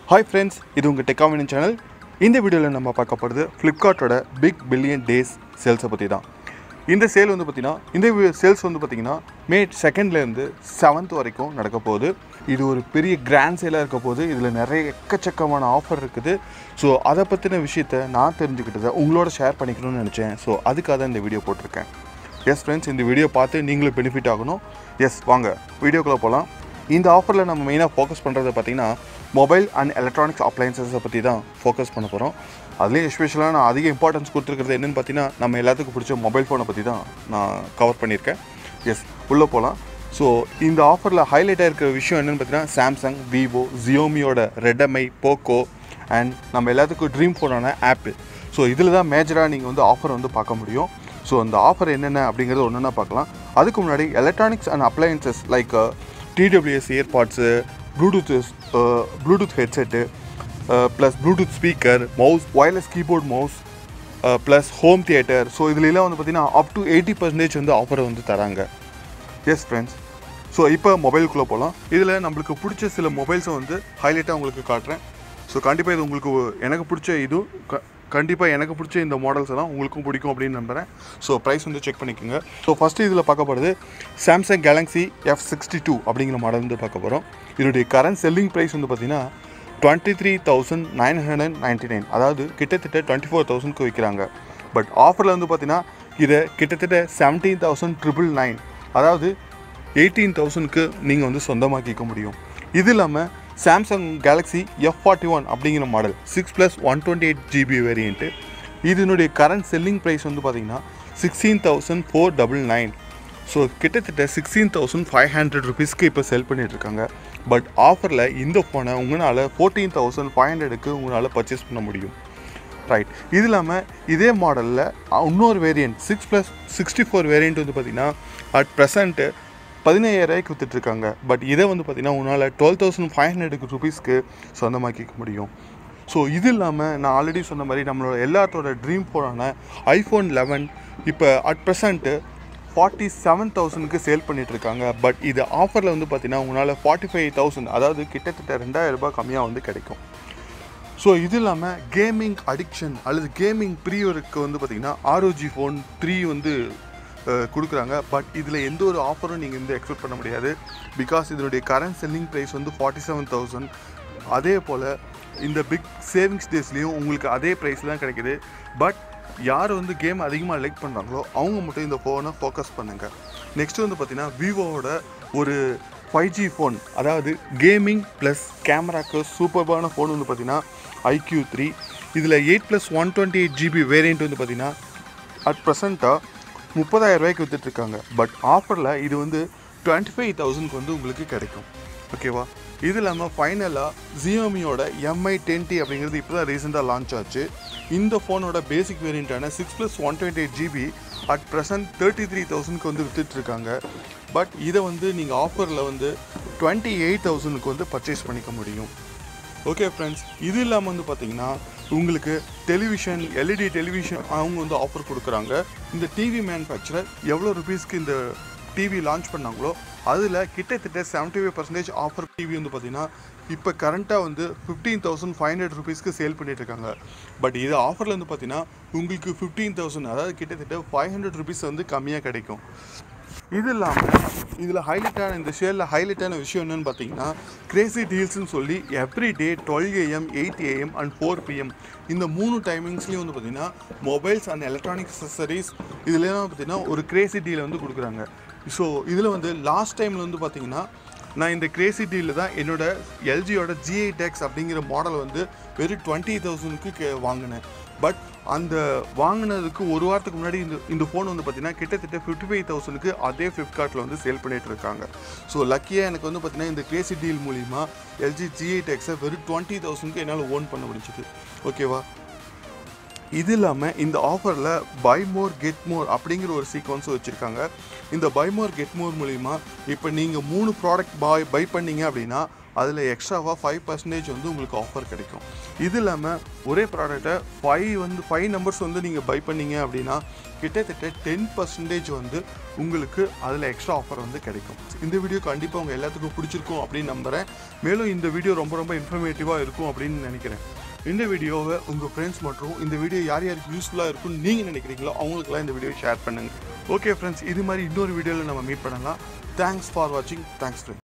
hi friends இது உங்கள் டெக்காமினன் channel இந்த வீடியோவில் நம்ம பார்க்க போகிறது ஃப்ளிப்கார்ட்டோட பிக் பில்லியன் டேஸ் சேல்ஸை பற்றி தான் இந்த சேல் வந்து பார்த்திங்கன்னா இந்த சேல்ஸ் வந்து பார்த்திங்கன்னா மே செகண்ட்லேருந்து செவன்த் வரைக்கும் நடக்க போகுது இது ஒரு பெரிய கிராண்ட் சேலாக இருக்க போது இதில் நிறைய எக்கச்சக்கமான ஆஃபர் இருக்குது ஸோ அதை பற்றின விஷயத்த நான் தெரிஞ்சுக்கிட்டதை உங்களோட ஷேர் பண்ணிக்கணும்னு நினச்சேன் ஸோ அதுக்காக தான் இந்த வீடியோ போட்டிருக்கேன் எஸ் ஃப்ரெண்ட்ஸ் இந்த வீடியோ பார்த்து நீங்களும் பெனிஃபிட் ஆகணும் எஸ் வாங்க வீடியோக்குள்ளே போகலாம் இந்த ஆஃபரில் நம்ம மெயினாக ஃபோக்கஸ் பண்ணுறது பார்த்திங்கன்னா மொபைல் அண்ட் எலக்ட்ரானிக்ஸ் அப்ளையன்சஸை பற்றி தான் ஃபோக்கஸ் பண்ண போகிறோம் அதுலேயும் எஸ்பெஷலாக நான் அதிக இம்பார்ட்டன்ஸ் கொடுத்துருக்கிறது என்னென்னு பார்த்தீங்கன்னா நம்ம எல்லாத்துக்கும் பிடிச்ச மொபைல் ஃபோனை பற்றி தான் நான் கவர் பண்ணியிருக்கேன் எஸ் உள்ளே போகலாம் ஸோ இந்த ஆஃபரில் ஹைலைட்டாக இருக்கிற விஷயம் என்னென்னு பார்த்தீங்கன்னா சாம்சங் விவோ ஜியோமியோட ரெடமை போக்கோ அண்ட் நம்ம எல்லாத்துக்கும் ட்ரீம் ஃபோனான ஆப்பிள் ஸோ இதில் தான் மேஜராக நீங்கள் வந்து ஆஃபர் வந்து பார்க்க முடியும் ஸோ அந்த ஆஃபர் என்னென்ன அப்படிங்கிறது ஒன்று பார்க்கலாம் அதுக்கு முன்னாடி electronics and appliances like TWS earbuds Bluetooth Bluetooth headset plus Bluetooth speaker mouse wireless keyboard mouse plus home theatre so இதுலலாம் வந்து பார்த்திங்கன்னா அப் டு எயிட்டி பர்சன்டேஜ் வந்து ஆஃபர் வந்து தராங்க எஸ் ஃப்ரெண்ட்ஸ் ஸோ இப்போ மொபைலுக்குள்ளே போகலாம் இதில் நம்மளுக்கு பிடிச்ச சில மொபைல்ஸை வந்து ஹைலைட்டாக உங்களுக்கு காட்டுறேன் ஸோ கண்டிப்பாக இது உங்களுக்கு எனக்கு பிடிச்ச இது க கண்டிப்பாக எனக்கு பிடிச்ச இந்த மாடல்ஸ் எல்லாம் உங்களுக்கும் பிடிக்கும் அப்படின்னு நம்புகிறேன் ஸோ ப்ரைஸ் வந்து செக் பண்ணிக்கோங்க ஸோ ஃபஸ்ட்டு இதில் பார்க்க போகிறது Samsung Galaxy F sixty two அப்படிங்கிற மாடல் வந்து பார்க்க போகிறோம் இதனுடைய கரண்ட் செல்லிங் ப்ரைஸ் வந்து பார்த்திங்கன்னா twenty three thousand nine hundred and ninety nine அதாவது கிட்டத்தட்ட டுவெண்ட்டி ஃபோர் தௌசண்ட்க்கு விற்கிறாங்க பட் ஆஃபரில் வந்து பார்த்தீங்கன்னா இதை கிட்டத்தட்ட செவன்டீன் தௌசண்ட் ட்ரிபிள் நைன் அதாவது எயிட்டீன் தௌசண்ட்க்கு நீங்கள் வந்து சொந்தமாக்கிக்க முடியும் இது இல்லாமல் Samsung Galaxy F forty one அப்படிங்கிற model six plus one twenty eight GB variant இதனுடைய கரண்ட் செல்லிங் ப்ரைஸ் வந்து பார்த்தீங்கன்னா sixteen thousand four double nine so கிட்டத்தட்ட சிக்ஸ்டீன் தௌசண்ட் ஃபைவ் ஹண்ட்ரட் ருபீஸ்க்கு இப்போ செல் பண்ணிகிட்ருக்காங்க பட் ஆஃபரில் இந்த ஃபோனை உங்களால் ஃபோர்டீன் தௌசண்ட் ஃபைவ் ஹண்ட்ரடுக்கு உங்களால் பர்ச்சேஸ் பண்ண முடியும் ரைட் இது இல்லாமல் இதே மாடலில் இன்னொரு variant six plus sixty four variant வந்து பார்த்திங்கன்னா அட் ப்ரெசண்ட்டு பதினையாயிரூவாய்க்கு விற்றுட்ருக்காங்க பட் இதை வந்து பார்த்திங்கன்னா உன்னால் டுவெல் தௌசண்ட் ஃபைவ் ஹண்ட்ரடுக்கு ருபீஸ்க்கு சொந்தமாக்கிக்க முடியும் ஸோ இது இல்லாமல் நான் ஆல்ரெடி சொன்ன மாதிரி நம்மளோட எல்லாத்தோட ட்ரீம் ஃபோனான ஐஃபோன் லெவன் இப்போ அட் ப்ரெசண்ட்டு ஃபார்ட்டி செவன் தௌசண்ட்க்கு சேல் பண்ணிகிட்ருக்காங்க பட் இது ஆஃபரில் வந்து பார்த்திங்கன்னா உங்களால் ஃபார்ட்டி ஃபைவ் தௌசண்ட் அதாவது கிட்டத்தட்ட ரெண்டாயிரம் ரூபாய் கம்மியாக வந்து கிடைக்கும் ஸோ இது இல்லாமல் கேமிங் அடிக்ஷன் அல்லது கேமிங் ப்ரீவருக்கு வந்து பார்த்திங்கன்னா ஆர்ஓஜி ஃபோன் த்ரீ வந்து கொடுக்குறாங்க பட் இதில் எந்த ஒரு ஆஃபரும் நீங்கள் வந்து எக்ஸ்பெக்ட் பண்ண முடியாது பிகாஸ் இதனுடைய கரண்ட் செல்லிங் ப்ரைஸ் வந்து ஃபார்ட்டி செவன் தௌசண்ட் அதே போல் இந்த பிக் சேவிங்ஸ் டேஸ்லேயும் உங்களுக்கு அதே ப்ரைஸ் தான் கிடைக்கிது பட் யார் வந்து கேம் அதிகமாக லைக் பண்ணுறாங்களோ அவங்க மட்டும் இந்த ஃபோனை ஃபோக்கஸ் பண்ணுங்கள் நெக்ஸ்ட் வந்து பார்த்திங்கன்னா விவோவோட ஒரு ஃபைவ் ஜி ஃபோன் அதாவது கேமிங் ப்ளஸ் கேமராக்கு சூப்பர்பான ஃபோன் வந்து பார்த்திங்கன்னா ஐக்யூ த்ரீ இதில் eight plus one twenty eight GB variant வந்து பார்த்திங்கன்னா அட் ப்ரெசண்ட்டாக முப்பதாயிரம் ரூபாய்க்கு விற்றுட்ருக்காங்க பட் ஆஃபரில் இது வந்து டுவெண்ட்டி ஃபைவ் தௌசண்ட்க்கு வந்து உங்களுக்கு கிடைக்கும் ஓகேவா இது இல்லாமல் ஃபைனலாக ஜியோமியோட எம்ஐ டென்டி அப்படிங்கிறது இப்போ தான் ரீசெண்டாக லான்ச் ஆச்சு இந்த ஃபோனோட பேசிக் வேரியண்ட்டான six plus one twenty eight GB at present thirty three தௌசண்ட்க்கு வந்து விற்றுட்ருக்காங்க பட் இதை வந்து நீங்கள் ஆஃபரில் வந்து டுவெண்ட்டி எயிட் தௌசண்ட்க்கு வந்து பர்ச்சேஸ் பண்ணிக்க முடியும் ஓகே ஃப்ரெண்ட்ஸ் இது இல்லாமல் வந்து பார்த்தீங்கன்னா உங்களுக்கு டெலிவிஷன் எல்இடி டெலிவிஷன் அவங்க வந்து ஆஃபர் கொடுக்குறாங்க இந்த டிவி மேனுஃபேக்சரர் எவ்வளோ ருபீஸ்க்கு இந்த டிவி லான்ச் பண்ணாங்களோ அதில் கிட்டத்தட்ட seventy five percentage offer TV வந்து பார்த்திங்கன்னா இப்போ கரண்ட்டாக வந்து ஃபிஃப்டீன் தௌசண்ட் ஃபைவ் ஹண்ட்ரட் ருபீஸ்க்கு சேல் பண்ணிகிட்ருக்காங்க பட் இது ஆஃபரில் வந்து பார்த்தீங்கன்னா உங்களுக்கு ஃபிஃப்டீன் தௌசண்ட் அதாவது கிட்டத்தட்ட ஃபைவ் ஹண்ட்ரட் ருபீஸ் வந்து கம்மியாக கிடைக்கும் இது இல்லாமல் இதில் ஹைலைட்டான இந்த ஷேரில் ஹைலைட்டான விஷயம் என்னென்னு பார்த்தீங்கன்னா கிரேசி டீல்ஸ்னு சொல்லி every day twelve AM eight AM and four PM இந்த மூணு டைமிங்ஸ்லேயும் வந்து பார்த்திங்கன்னா மொபைல்ஸ் அண்ட் எலக்ட்ரானிக் அசசரிஸ் இதுலாம் பார்த்திங்கன்னா ஒரு கிரேசி டீலை வந்து கொடுக்குறாங்க ஸோ இதில் வந்து லாஸ்ட் டைமில் வந்து பார்த்திங்கன்னா நான் இந்த கிரேசி டீலில் தான் என்னோட எல்ஜியோட ஜிஐ டெக்ஸ் அப்படிங்கிற மாடல் வந்து வெறும் டுவெண்ட்டி தௌசண்ட்க்கு கே வாங்கினேன் பட் அந்த வாங்கினதுக்கு ஒரு வாரத்துக்கு முன்னாடி இந்த இந்த ஃபோன் வந்து பார்த்தீங்கன்னா கிட்டத்தட்ட ஃபிஃப்டி ஃபைவ் தௌசண்ட்க்கு அதே ஃப்ளிப்கார்ட்டில் வந்து சேல் பண்ணிகிட்டு இருக்காங்க ஸோ லக்கியாக எனக்கு வந்து பார்த்தீங்கன்னா இந்த கிரேசி டீல் மூலிமா எல்ஜி ஜிஐ டெக்ஸை வெறும் டுவெண்ட்டி தௌசண்ட்க்கு என்னால் ஓன் பண்ண முடிஞ்சுது ஓகேவா இது இல்லாமல் இந்த ஆஃபரில் பை மோர் கெட் மோர் அப்படிங்கிற ஒரு சீக்வன்ஸும் வச்சுருக்காங்க இந்த பை மோர் கெட் மோர் மூலிமா இப்போ நீங்கள் மூணு ப்ராடக்ட் பாய் பை பண்ணீங்க அப்படின்னா அதில் எக்ஸ்ட்ராவாக ஃபைவ் பர்சன்டேஜ் வந்து உங்களுக்கு ஆஃபர் கிடைக்கும் இது இல்லாமல் ஒரே ப்ராடக்ட்டை ஃபைவ் வந்து ஃபைவ் நம்பர்ஸ் வந்து நீங்கள் பை பண்ணீங்க அப்படின்னா கிட்டத்தட்ட டென் பர்சன்டேஜ் வந்து உங்களுக்கு அதில் எக்ஸ்ட்ரா ஆஃபர் வந்து கிடைக்கும் இந்த வீடியோ கண்டிப்பாக உங்கள் எல்லாத்துக்கும் பிடிச்சிருக்கும் அப்படின்னு நம்புகிறேன் மேலும் இந்த வீடியோ ரொம்ப ரொம்ப இன்ஃபர்மேட்டிவாக இருக்கும் அப்படின்னு நினைக்கிறேன் இந்த வீடியோவை உங்கள் ஃப்ரெண்ட்ஸ் மற்றும் இந்த வீடியோ யார் யாருக்கு யூஸ்ஃபுல்லாக இருக்கும்னு நீங்கள் நினைக்கிறீங்களோ அவங்களுக்குலாம் இந்த வீடியோ ஷேர் பண்ணுங்கள் ஓகே ஃப்ரெண்ட்ஸ் இது மாதிரி இன்னொரு வீடியோவில் நம்ம மீட் பண்ணலாம் தேங்க்ஸ் ஃபார் வாட்சிங் தேங்க்ஸ் ஃப்ரெண்ட்ஸ்